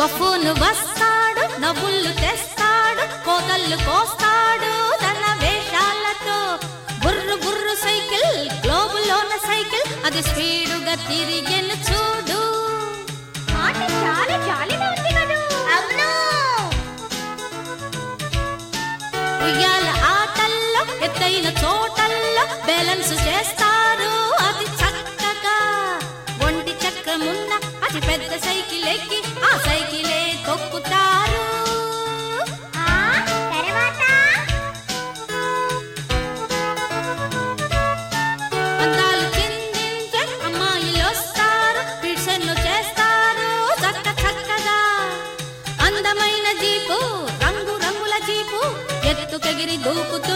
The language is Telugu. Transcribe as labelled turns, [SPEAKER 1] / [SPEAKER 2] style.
[SPEAKER 1] బఫూను వస్తాడు నవ్వుళ్ళు తెస్తాడు కోతళ్ళు కోస్తాడు తన వేషాలతో బుర్రు బుర్రు సైకిల్ గ్లోబులోన సైకిల్ అది స్పీడుగా తిరిగెను చూడు
[SPEAKER 2] ఆట చాలా జాలీగా ఉంది కదూ అవును
[SPEAKER 1] ఉయ్యాల ఆటల్లో ఎత్తైన చోటల్లో బ్యాలెన్స్ చేస్తారు అది చక్కగా ఒంటి చక్రమున్న అతి పెద్ద సైకిల్ ఎక్కి ఆ సైకిలే తొక్కుతారు
[SPEAKER 2] ఆ తర్వాత
[SPEAKER 1] అందాలు చిందించే అమ్మాయిలు వస్తారు పిడ్సెన్ను చేస్తారు చక్క చక్కగా అందమైన జీపు రంగు రంగుల జీపు ఎత్తుకెగిరి దూకుతూ